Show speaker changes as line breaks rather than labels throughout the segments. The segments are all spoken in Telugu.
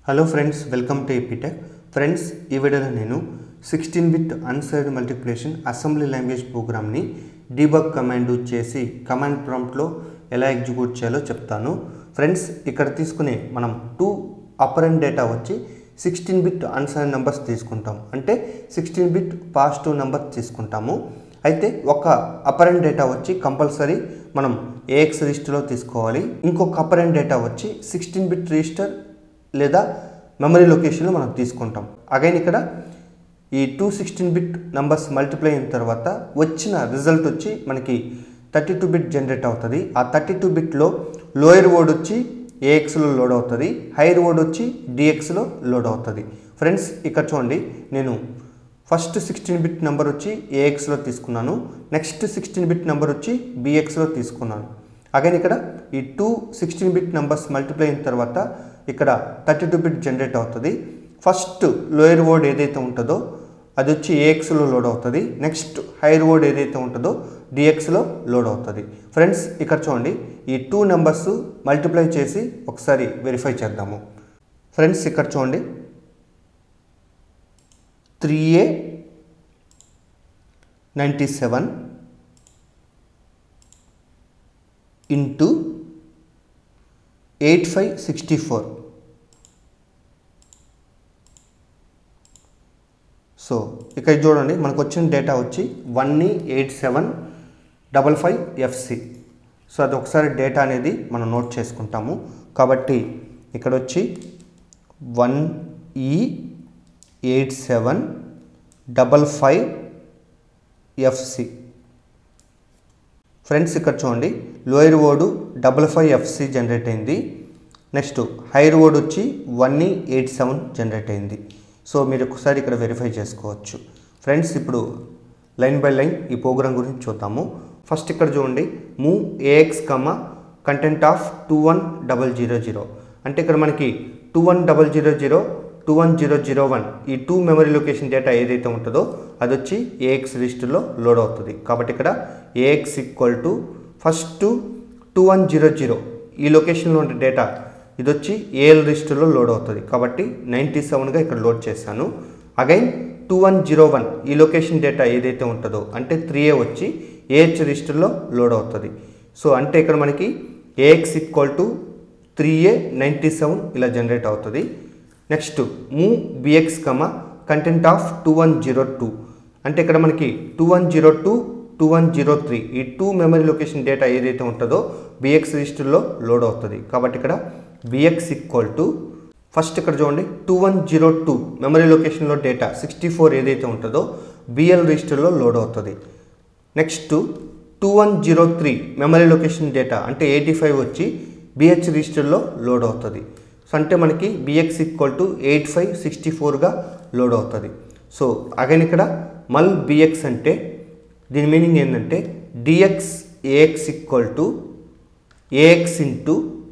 hello friends welcome to AP tech friends ఈ వీడియోలో నేను sixteen bit unsigned multiplication assembly language ప్రోగ్రామ్ని డీబగ్ కమాండ్ యూజ్ చేసి కమాండ్ ప్రాంప్ట్లో ఎలా ఎగ్జిక్యూట్ చేయాలో చెప్తాను ఫ్రెండ్స్ ఇక్కడ తీసుకునే మనం టూ అపరెంట్ డేటా వచ్చి సిక్స్టీన్ బిట్ అన్సైడ్ నెంబర్స్ తీసుకుంటాం అంటే సిక్స్టీన్ బిట్ పాజిటివ్ నెంబర్ తీసుకుంటాము అయితే ఒక అపరెంట్ డేటా వచ్చి కంపల్సరీ మనం ఏఎక్స్ రిజిస్టర్లో తీసుకోవాలి ఇంకొక అపరెంట్ డేటా వచ్చి సిక్స్టీన్ బిట్ రిజిస్టర్ లేదా మెమరీ లొకేషన్లో మనం తీసుకుంటాం అగైన్ ఇక్కడ ఈ two sixteen bit numbers multiply అయిన తర్వాత వచ్చిన రిజల్ట్ వచ్చి మనకి థర్టీ టూ బిట్ జనరేట్ అవుతుంది ఆ థర్టీ టూ బిట్లో లోయర్ వర్డ్ వచ్చి ఏఎక్స్లో లోడ్ అవుతుంది హైయర్ వర్డ్ వచ్చి డిఎక్స్లో లోడ్ అవుతుంది ఫ్రెండ్స్ ఇక్కడ చూడండి నేను ఫస్ట్ సిక్స్టీన్ బిట్ నెంబర్ వచ్చి ఏఎక్స్లో తీసుకున్నాను నెక్స్ట్ సిక్స్టీన్ బిట్ నెంబర్ వచ్చి బిఎక్స్లో తీసుకున్నాను అగైన్ ఇక్కడ ఈ two sixteen bit numbers multiply అయిన తర్వాత ఇక్కడ థర్టీ టూ బిట్ జనరేట్ అవుతుంది ఫస్ట్ లోయర్ వర్డ్ ఏదైతే ఉంటుందో అది వచ్చి ఏఎక్స్లో లోడ్ అవుతుంది నెక్స్ట్ హైయర్ వర్డ్ ఏదైతే ఉంటుందో డిఎక్స్లో లోడ్ అవుతుంది ఫ్రెండ్స్ ఇక్కడ చూడండి ఈ టూ నెంబర్స్ మల్టిప్లై చేసి ఒకసారి వెరిఫై చేద్దాము ఫ్రెండ్స్ ఇక్కడ చూడండి three A ninety seven into eight five sixty four so ఇక్కడ చూడండి మనకు వచ్చిన డేటా వచ్చి one eight seven double five FC so అది ఒకసారి డేటా అనేది మనం నోట్ చేసుకుంటాము కాబట్టి ఇక్కడ వచ్చి one E eight seven double five FC friends ఇక్కడ చూడండి lower word double five FC generate అయింది నెక్స్ట్ హైయర్ వర్డ్ వచ్చి వన్ ఎయిట్ సెవెన్ జనరేట్ అయింది సో మీరు ఒకసారి ఇక్కడ వెరిఫై చేసుకోవచ్చు ఫ్రెండ్స్ ఇప్పుడు లైన్ బై లైన్ ఈ ప్రోగ్రామ్ గురించి చూద్దాము ఫస్ట్ ఇక్కడ చూడండి move AX comma content of two one double zero zero అంటే ఇక్కడ మనకి two one double zero zero two one zero zero one ఈ టూ మెమరీ లొకేషన్ డేటా ఏదైతే ఉంటుందో అది వచ్చి ఏఎక్స్ లిస్టులో లోడ్ అవుతుంది కాబట్టి ఇక్కడ AX equal to first two one zero zero ఈ లొకేషన్లో ఉండే డేటా ఇది వచ్చి ఏఎల్ రిజిస్టర్లో లోడ్ అవుతుంది కాబట్టి నైంటీ సెవెన్గా ఇక్కడ లోడ్ చేశాను again two one zero one ఈ లొకేషన్ డేటా ఏదైతే ఉంటుందో అంటే త్రీ ఏ వచ్చి ఏహెచ్ రిజిస్టర్లో లోడ్ అవుతుంది సో అంటే ఇక్కడ మనకి AX equal to three A ninety seven ఇలా జనరేట్ అవుతుంది next move BX comma content of two one zero two అంటే ఇక్కడ మనకి two one zero two two one zero three ఈ టూ మెమరీ లొకేషన్ డేటా ఏదైతే ఉంటుందో బిఎక్స్ రిజిస్టర్లో లోడ్ అవుతుంది కాబట్టి ఇక్కడ బిఎక్స్ ఈక్వల్ టు ఫస్ట్ ఇక్కడ చూడండి two one zero two memory లొకేషన్లో డేటా సిక్స్టీ ఫోర్ ఏదైతే ఉంటుందో బిఎల్ రిజిస్టర్లో లోడ్ అవుతుంది next two one zero three memory location data అంటే ఎయిటీ ఫైవ్ వచ్చి బిహెచ్ రిజిస్టర్లో లోడ్ అవుతుంది సో అంటే మనకి BX equal to eight five sixty ఫోర్గా లోడ్ అవుతుంది సో అగైన్ ఇక్కడ మల్ బిఎక్స్ అంటే దీని మీనింగ్ ఏంటంటే DX AX equal to AX into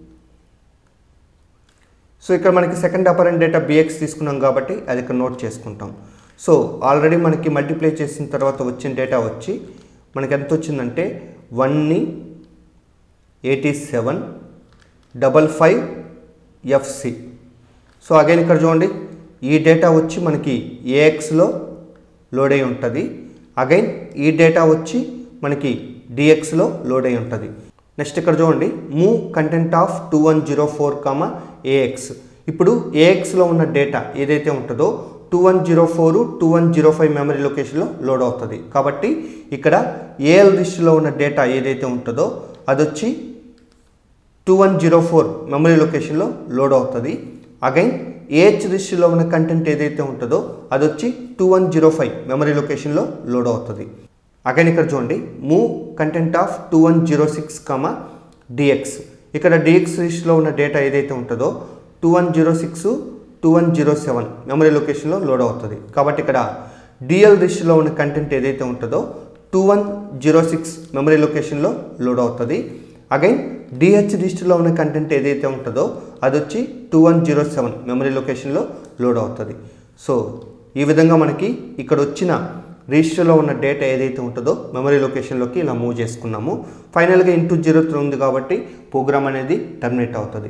so ఇక్కడ మనకి సెకండ్ అపరెంట్ డేటా బిఎక్స్ తీసుకున్నాం కాబట్టి అది ఇక్కడ నోట్ చేసుకుంటాం సో ఆల్రెడీ మనకి మల్టిప్లై చేసిన తర్వాత వచ్చిన డేటా వచ్చి మనకి ఎంత వచ్చిందంటే వన్ని eighty seven double five FC so again ఇక్కడ చూడండి ఈ డేటా వచ్చి మనకి ఏఎక్స్లో లోడ్ అయి ఉంటుంది అగైన్ ఈ డేటా వచ్చి మనకి డిఎక్స్లో లోడ్ అయి ఉంటుంది నెక్స్ట్ ఇక్కడ చూడండి move content of two one zero four comma AX ఇప్పుడు ఏఎక్స్లో ఉన్న డేటా ఏదైతే ఉంటుందో two one zero four two one zero five memory లొకేషన్లో లోడ్ అవుతుంది కాబట్టి ఇక్కడ ఏఎల్ లిస్టులో ఉన్న డేటా ఏదైతే ఉంటుందో అది వచ్చి two one zero four memory లొకేషన్లో లోడ్ అవుతుంది అగైన్ ఏహెచ్ లిస్టులో ఉన్న కంటెంట్ ఏదైతే ఉంటుందో అది వచ్చి two one zero five memory లొకేషన్లో లోడ్ అవుతుంది అగైన్ ఇక్కడ చూడండి move content of two one zero six comma DX ఇక్కడ డిఎక్స్ లిస్ట్లో ఉన్న డేటా ఏదైతే ఉంటుందో two one zero six two one zero seven memory లొకేషన్లో లోడ్ అవుతుంది కాబట్టి ఇక్కడ డిఎల్ లిస్టులో ఉన్న కంటెంట్ ఏదైతే ఉంటుందో two one zero six memory లొకేషన్లో లోడ్ అవుతుంది అగైన్ డిహెచ్ లిస్టులో ఉన్న కంటెంట్ ఏదైతే ఉంటుందో అది వచ్చి two one zero seven memory లొకేషన్లో లోడ్ అవుతుంది సో ఈ విధంగా మనకి ఇక్కడ వచ్చిన రిజిస్టర్లో ఉన్న డేటా ఏదైతే ఉంటుందో మెమరీ లొకేషన్లోకి ఇలా మూవ్ చేసుకున్నాము ఫైనల్గా ఇంటూ జీరో త్రీ ఉంది కాబట్టి ప్రోగ్రామ్ అనేది టర్మినేట్ అవుతుంది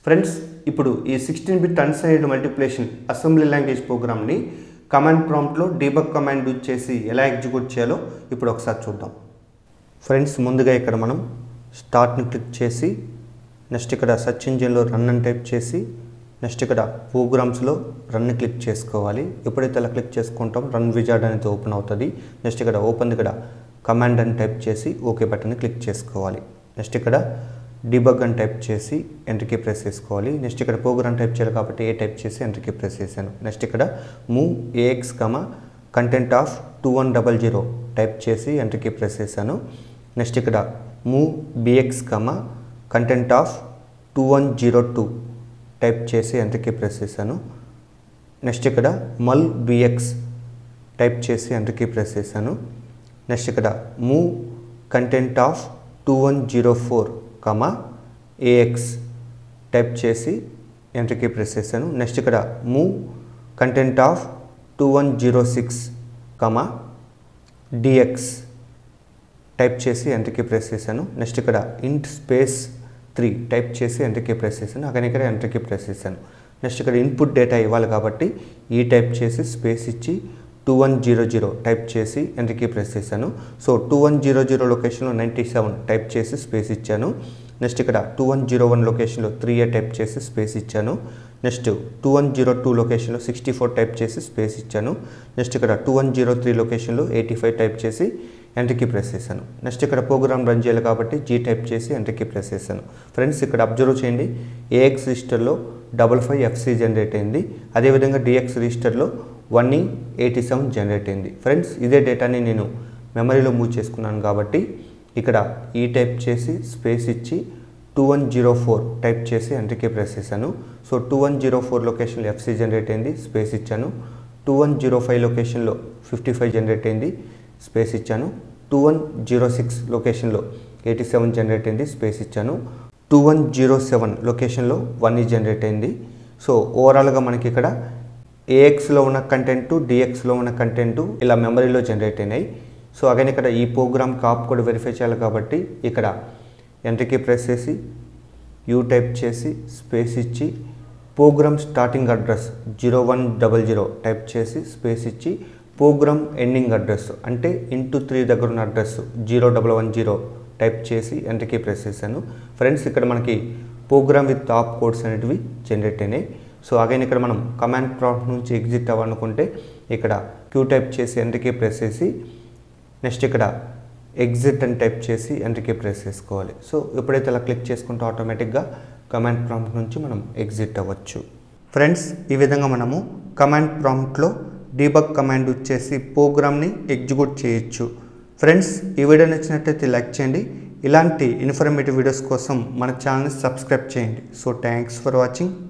ఫ్రెండ్స్ ఇప్పుడు ఈ sixteen bit unsigned multiplication assembly language ప్రోగ్రామ్ని కమాండ్ ప్రాంప్ట్లో డీబగ్ కమాండ్ యూజ్ చేసి ఎలా ఎగ్జిక్యూట్ చేయాలో ఇప్పుడు ఒకసారి చూద్దాం ఫ్రెండ్స్ ముందుగా ఇక్కడ మనం స్టార్ట్ని క్లిక్ చేసి నెక్స్ట్ ఇక్కడ సెర్చ్ ఇంజిన్లో రన్ అని టైప్ చేసి నెక్స్ట్ ఇక్కడ ప్రోగ్రామ్స్లో రన్ క్లిక్ చేసుకోవాలి ఎప్పుడైతే అలా క్లిక్ చేసుకుంటాం రన్ విజార్డ్ అనేది ఓపెన్ అవుతుంది నెక్స్ట్ ఇక్కడ ఓపెన్ ఇక్కడ కమాండ్ అని టైప్ చేసి ఓకే బటన్ క్లిక్ చేసుకోవాలి నెక్స్ట్ ఇక్కడ డిబగ్ అని టైప్ చేసి ఎంట్రీకి ప్రెస్ చేసుకోవాలి నెక్స్ట్ ఇక్కడ ప్రోగ్రామ్ టైప్ చేయాలి కాబట్టి ఏ టైప్ చేసి ఎంట్రీకి ప్రెస్ చేశాను నెక్స్ట్ ఇక్కడ move AX comma content of two one double zero type చేసి ఎంట్రీకి ప్రెస్ చేశాను నెక్స్ట్ ఇక్కడ move BX comma content of two one zero two type చేసి ఎంట్రీకి ప్రెస్ చేశాను నెక్స్ట్ ఇక్కడ మల్ బిఎక్స్ టైప్ చేసి ఎంట్రీకి ప్రెస్ చేశాను నెక్స్ట్ ఇక్కడ move content of two one zero four comma AX type చేసి ఎంట్రీకి ప్రెస్ చేశాను నెక్స్ట్ ఇక్కడ move content of two one zero six comma DX type చేసి ఎంట్రీకి ప్రెస్ చేశాను నెక్స్ట్ ఇక్కడ ఇంట్ స్పేస్ త్రీ టైప్ చేసి ఎంట్రీకి ప్రెస్ చేశాను అక్కడ ఇక్కడ ఎంట్రీకి ప్రెస్ చేశాను నెక్స్ట్ ఇక్కడ ఇన్పుట్ డేటా ఇవ్వాలి కాబట్టి ఈ టైప్ చేసి స్పేస్ ఇచ్చి two one zero zero type చేసి ఎంట్రీకి ప్రెస్ చేశాను so two one zero zero లొకేషన్లో నైంటీ సెవెన్ టైప్ చేసి స్పేస్ ఇచ్చాను నెక్స్ట్ ఇక్కడ టూ వన్ జీరో వన్ లొకేషన్లో త్రీ ఏ టైప్ చేసి స్పేస్ ఇచ్చాను next two one zero two లొకేషన్లో సిక్స్టీ ఫోర్ టైప్ చేసి స్పేస్ ఇచ్చాను నెక్స్ట్ ఇక్కడ టూ వన్ జీరో త్రీ లొకేషన్లో ఎయిటీ ఫైవ్ టైప్ చేసి ఎంట్రీకి ప్రెస్ చేశాను నెక్స్ట్ ఇక్కడ ప్రోగ్రామ్ రన్ చేయాలి కాబట్టి జీ టైప్ చేసి ఎంట్రీకి ప్రెస్ చేశాను ఫ్రెండ్స్ ఇక్కడ అబ్జర్వ్ చేయండి ఏఎక్స్ రిజిస్టర్లో డబల్ ఫైవ్ ఎఫ్సి జనరేట్ అయింది అదేవిధంగా డిఎక్స్ రిజిస్టర్లో one E eighty seven generate అయింది ఫ్రెండ్స్ ఇదే డేటాని నేను మెమరీలో మూవ్ చేసుకున్నాను కాబట్టి ఇక్కడ ఈ టైప్ చేసి స్పేస్ ఇచ్చి two one zero four type చేసి ఎంట్రీకి ప్రెస్ చేశాను so two one zero four లొకేషన్లో ఎఫ్సి జనరేట్ అయింది స్పేస్ ఇచ్చాను టూ వన్ జీరో ఫైవ్ లొకేషన్లో ఫిఫ్టీ ఫైవ్ జనరేట్ అయింది స్పేస్ ఇచ్చాను టూ వన్ జీరో సిక్స్ లొకేషన్లో ఎయిటీ సెవెన్ జనరేట్ అయింది స్పేస్ ఇచ్చాను టూ వన్ జీరో సెవెన్ లొకేషన్లో వన్ ఈ జనరేట్ అయింది సో ఓవరాల్గా మనకి ఇక్కడ ఏఎక్స్లో ఉన్న కంటెంట్ డిఎక్స్లో ఉన్న కంటెంట్ ఇలా మెమరీలో జనరేట్ అయినాయి సో అగైన్ ఇక్కడ ఈ ప్రోగ్రామ్ కాప్ కూడా వెరిఫై చేయాలి కాబట్టి ఇక్కడ ఎంట్రీకి ప్రెస్ చేసి యూ టైప్ చేసి స్పేస్ ఇచ్చి program starting address zero one double zero type చేసి స్పేస్ ఇచ్చి ప్రోగ్రామ్ ఎండింగ్ అడ్రస్ అంటే ఇంటూ త్రీ దగ్గర ఉన్న address zero double one zero type చేసి ఎంట్రీకి ప్రెస్ చేశాను ఫ్రెండ్స్ ఇక్కడ మనకి ప్రోగ్రామ్ విత్ టాప్ కోడ్స్ అనేటివి జనరేట్ అయినాయి సో అగైన్ ఇక్కడ మనం కమాండ్ ప్రాంప్ట్ నుంచి ఎగ్జిట్ అవ్వాలనుకుంటే ఇక్కడ క్యూ టైప్ చేసి ఎంట్రీకి ప్రెస్ చేసి నెక్స్ట్ ఇక్కడ ఎగ్జిట్ అని టైప్ చేసి ఎంట్రీకి ప్రెస్ చేసుకోవాలి సో ఎప్పుడైతే అలా క్లిక్ చేసుకుంటే ఆటోమేటిక్గా కమాండ్ ప్రాంప్ట్ నుంచి మనం ఎగ్జిట్ అవ్వచ్చు ఫ్రెండ్స్ ఈ విధంగా మనము కమాండ్ ప్రాంప్ట్లో డీబగ్ కమాండ్ వచ్చేసి ప్రోగ్రామ్ని ఎగ్జిక్యూట్ చేయొచ్చు ఫ్రెండ్స్ ఈ వీడియో నచ్చినట్లయితే లైక్ చేయండి ఇలాంటి ఇన్ఫర్మేటివ్ వీడియోస్ కోసం మన ఛానల్ని సబ్స్క్రైబ్ చేయండి సో థ్యాంక్స్ ఫర్ వాచింగ్